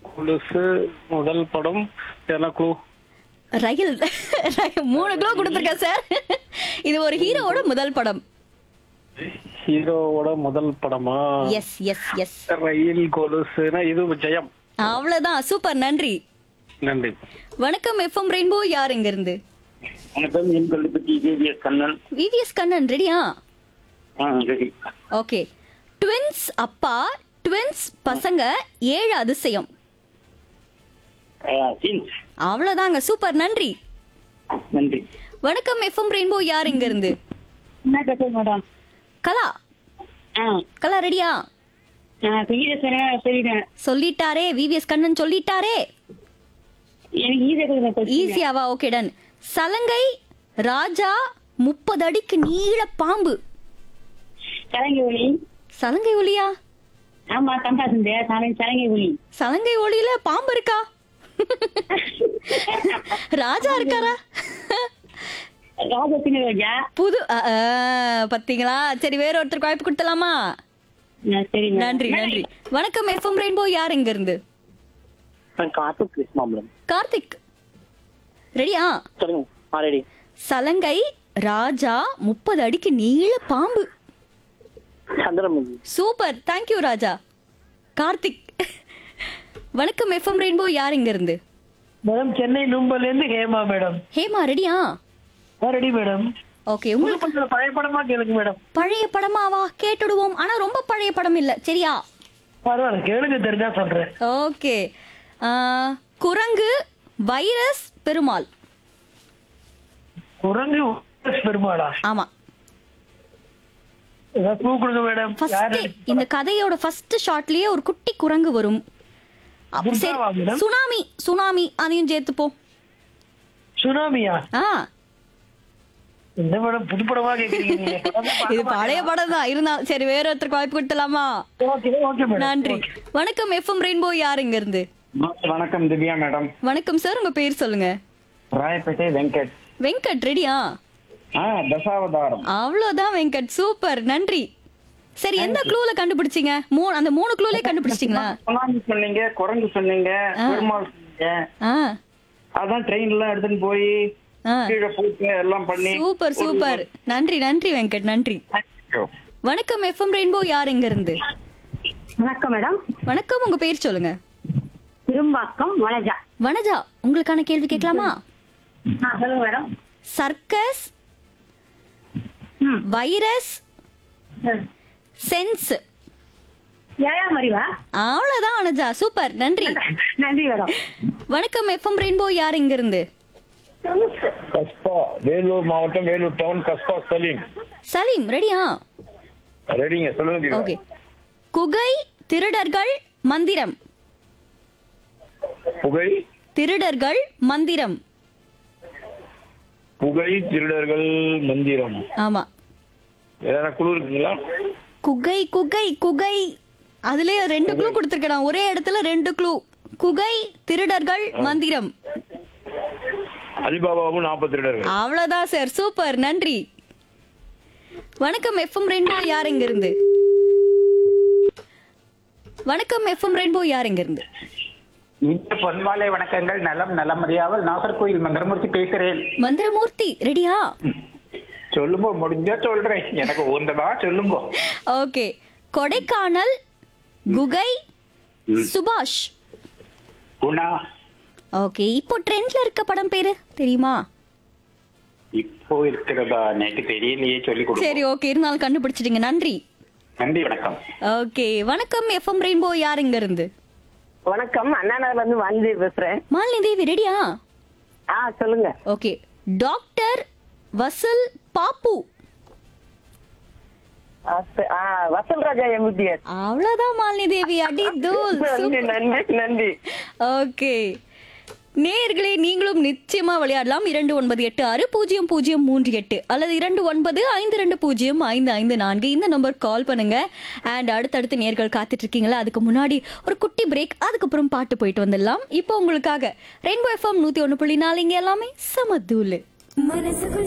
கொலுசு முதல் படம் இதெல்லாம் க்ளூ ரயில் ரயில். மூணு கிலோ கொடுத்துருக்கேன் சார் இது ஒரு ஹீரோவோட முதல் படம் ஹீரோவோட முதல் படமா எஸ் எஸ் எஸ் ரயில் கொலுசுனா இது ஜெயம் அவ்வளவுதான் சூப்பர் நன்றி நன்றி வணக்கம் எஃப்எம் ரெயின்போ யார் இங்க இருந்து வணக்கம் என் கல்லுப்பட்டி ஜேவிஎஸ் கண்ணன் விவிஎஸ் கண்ணன் ரெடியா ஆ சரி ஓகே ட்வின்ஸ் அப்பா ட்வின்ஸ் பசங்க ஏழு அதிசயம் சீன்ஸ் அவ்வளவுதாங்க சூப்பர் நன்றி நன்றி வணக்கம் எஃப்எம் ரெயின்போ யார் இங்க இருந்து என்ன பேசுறது மேடம் கலா ஆ கலா ரெடியா நான் செய்ய சொன்னேன் சொல்லிட்டேன் சொல்லிட்டாரே விவிஎஸ் கண்ணன் சொல்லிட்டாரே எனக்கு ஈஸியாக ஈஸியாவா ஓகே டன் சலங்கை ராஜா முப்பது அடிக்கு நீள பாம்பு சலங்கை ஒளி சலங்கை ஒளியா ஆமா கம்பாசன் சலங்கை சலங்கை ஒளி சலங்கை ஒளியில பாம்பு இருக்கா ராஜா இருக்காரா ராஜா சின்ன ரோஜா புது அ, அ, பாத்தீங்களா சரி வேற ஒருத்தருக்கு வாய்ப்பு கொடுத்தலாமா ஆ, சரி மேடம். நன்றி நன்றி வணக்கம் எஃப்எம் ரெயின்போ யார் இங்க இருந்து காத்து கிருஷ்ணாம்பலம் கார்த்திக் ரெடியா சொல்லுங்க ஆல்ரெடி சலங்கை ராஜா முப்பது அடிக்கு நீள பாம்பு சந்திரமுகி சூப்பர் தேங்க்யூ ராஜா கார்த்திக் வணக்கம் எஃப்எம் ரெயின்போ யார் இங்க இருந்து மேடம் சென்னை நும்பல்ல இருந்து ஹேமா மேடம் ஹேமா ரெடியா ரெடி மேடம் ஓகே உங்களுக்கு கொஞ்சம் பழைய படமா கேளுங்க மேடம் பழைய படமாவா கேட்டுடுவோம் ஆனா ரொம்ப பழைய படம் இல்ல சரியா பரவாயில்ல கேளுங்க தெரிஞ்சா சொல்றேன் ஓகே குரங்கு வைரஸ் பெருமாள் குரங்கு பெருமாளா ஆமா ஏதாவது பூ கொடுங்க மேடம் யாரு ஃபர்ஸ்ட் இந்த கதையோட ஃபர்ஸ்ட் ஷாட்லயே ஒரு குட்டி குரங்கு வரும் அப்ப சரி துர்காவா madam? சுனாமி சுனாமி அதையும் சேர்த்துப்போம் சுனாமியா ஆ இந்த மேடம் புது படமா கேக்குறீங்க நீங்க இது பழைய படம் தான் இருந்தாலும் சரி வேற ஒருத்தருக்கு வாய்ப்பு கொடுத்தலாமா ஓகே ஓகே மேடம் நன்றி வணக்கம் எஃப்எம் ரெயின்போ யார் இங்க இருந்து வணக்கம் திவ்யா மேடம் வணக்கம் சார் உங்க பேர் சொல்லுங்க ராயப்பேட்டை வெங்கட் வெங்கட் ரெடியா ஆ தசாவதாரம் அவ்வளவுதான் வெங்கட் சூப்பர் நன்றி சரி எந்த க்ளூல கண்டுபிடிச்சீங்க மூணு அந்த மூணு க்ளூலே கண்டுபிடிச்சிட்டீங்களா சுனாமி சொன்னீங்க குரங்கு சொன்னீங்க பெருமாள் சொன்னீங்க ஆ அதான் ட்ரெயின் எல்லாம் எடுத்துன்னு போய் ஆ கீழே போட்டு எல்லாம் பண்ணி சூப்பர் சூப்பர் நன்றி நன்றி வெங்கட் நன்றி வணக்கம் எஃப்எம் ரெயின்போ யார் இங்க இருந்து வணக்கம் மேடம் வணக்கம் உங்க பேர் சொல்லுங்க திரும்பாக்கம் வனஜா வனஜா உங்களுக்கான கேள்வி கேட்கலாமா ஆ சொல்லுங்க மேடம் சர்க்கஸ் ம். வைரஸ் ம். சென்ஸ் ஏழாம் அறிவா அவ்வளவுதான் வனஜா சூப்பர் நன்றி நன்றி மேடம் வணக்கம் எஃப்எம் ரெயின்போ யார் இங்க இருந்து கஸ்பா வேலூர் மாவட்டம் வேலூர் டவுன் கஸ்பா சலீம் சலீம் ரெடியா ரெடிங்க சொல்லுங்க தீபா. ஓகே குகை திருடர்கள் மந்திரம் புகை திருடர்கள் மந்திரம் புகை திருடர்கள் மந்திரம் ஆமா ஏதாவது குழு இருக்குங்களா குகை குகை குகை அதுலயே ரெண்டு க்ளூ கொடுத்துருக்கேன் ஒரே இடத்துல ரெண்டு க்ளூ குகை திருடர்கள் மந்திரம் அலிபாபாவும் நாற்பது திருடர்கள் அவ்வளவுதான் சார் சூப்பர் நன்றி வணக்கம் எஃப்எம் ரெயின்போ யார் இங்க இருந்து வணக்கம் எஃப்எம் ரெயின்போ யார் இங்க இருந்து இந்த பொன்மாலை வணக்கங்கள் நலம் நலமறியாமல் நாகர்கோயில் மந்திரமூர்த்தி பேசுறேன் மந்திரமூர்த்தி ரெடியா சொல்லுங்க முடிஞ்சா சொல்றேன் எனக்கு உந்ததா சொல்லுங்க ஓகே கொடைக்கானல் குகை சுபாஷ் குணா ஓகே இப்போ ட்ரெண்ட்ல இருக்க படம் பேரு தெரியுமா இப்போ இருக்கிறதா எனக்கு தெரியலையே சொல்லி கொடுங்க சரி ஓகே இருந்தாலும் கண்டுபிடிச்சிட்டீங்க நன்றி நன்றி வணக்கம் ஓகே வணக்கம் எஃப்எம் ரெயின்போ யார் இங்க இருந்து வணக்கம் அண்ணா நகர்ல இருந்து வாந்தி பேசுறேன் மாலினி தேவி ரெடியா ஆ சொல்லுங்க ஓகே டாக்டர் வசல் பாப்பு ஆ, ச- ஆ, வசல் ராஜா எம்பிபிஎஸ் அவ்வளவுதான் மாலினி தேவி அடி தூள் நன்றி நன்றி நன்றி ஓகே நேர்களே நீங்களும் நிச்சயமா விளையாடலாம் இரண்டு ஒன்பது எட்டு ஆறு பூஜ்ஜியம் பூஜ்ஜியம் மூன்று எட்டு அல்லது இரண்டு ஒன்பது ஐந்து ரெண்டு பூஜ்ஜியம் ஐந்து ஐந்து நான்கு இந்த நம்பர் கால் பண்ணுங்க அண்ட் அடுத்தடுத்து நேர்கள் காத்துட்டு இருக்கீங்களா அதுக்கு முன்னாடி ஒரு குட்டி பிரேக் அதுக்கப்புறம் பாட்டு போயிட்டு வந்துடலாம் இப்போ உங்களுக்காக ரெயின்போ எஃப்எம் நூத்தி ஒன்று புள்ளி நாலு இங்க எல்லாமே சமதூலு மனசுக்குள்